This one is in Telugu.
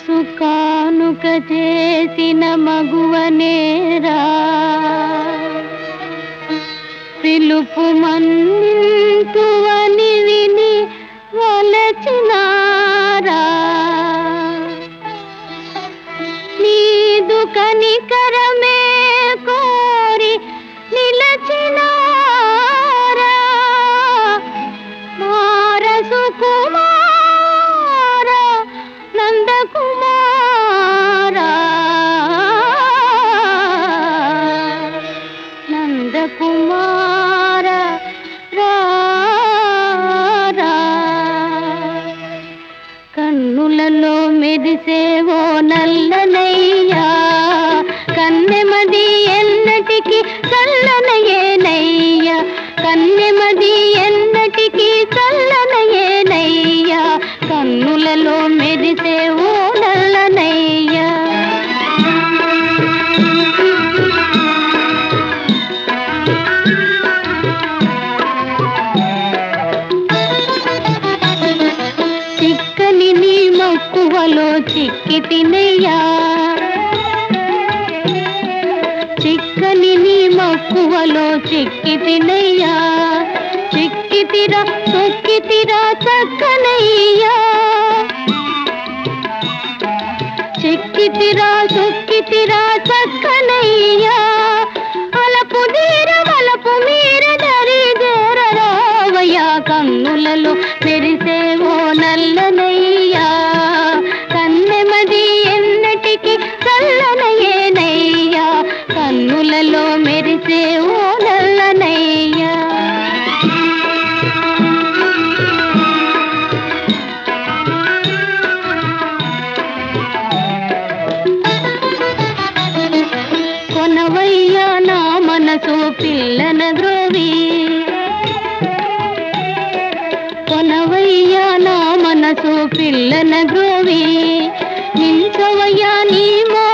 మనసు కానుక చేసిన మగువనేరా పిలుపు మన్నింతువని విని వలచినారా నీదు కనికరమే కోరి నిలచినారా మారసు కుమార నందకుమారా నందకుమార రారా కన్నులలో మెరిసేవో నల్లనయ్యా కన్నెమది ఎన్నటికి చల్లనయేనయ్యా కన్నెమది ఎన్నటికి చల్లనయేనయ్యా కన్నులలో మెరిసేవో నల్లనయ్యా చిక్కని నీ మక్కువలో చిక్కి తినయ్యా చిక్కని నీ మక్కువలో చిక్కి తినయ్యా చిక్కి తిరా తొక్కి తిరా చక్కనయ్యా చిక్కి తిరా తొక్కి తిరా చక్కనయ్యా అలపు తీర వలపు మీర దరి రావయ్యా కన్నులలో మెరిసేవో నల్లనయ్యా కన్నెమది ఎన్నటికి చల్లనయేనయ్యా కన్నులలో మెరిసేవో నల్లనయ్యా కొనవయ్యా నా మనసు పిల్లన గ్రోవి కొనవయ్యా నా మనసు పిల్లన గ్రోవి నించవయ్యా నీ మో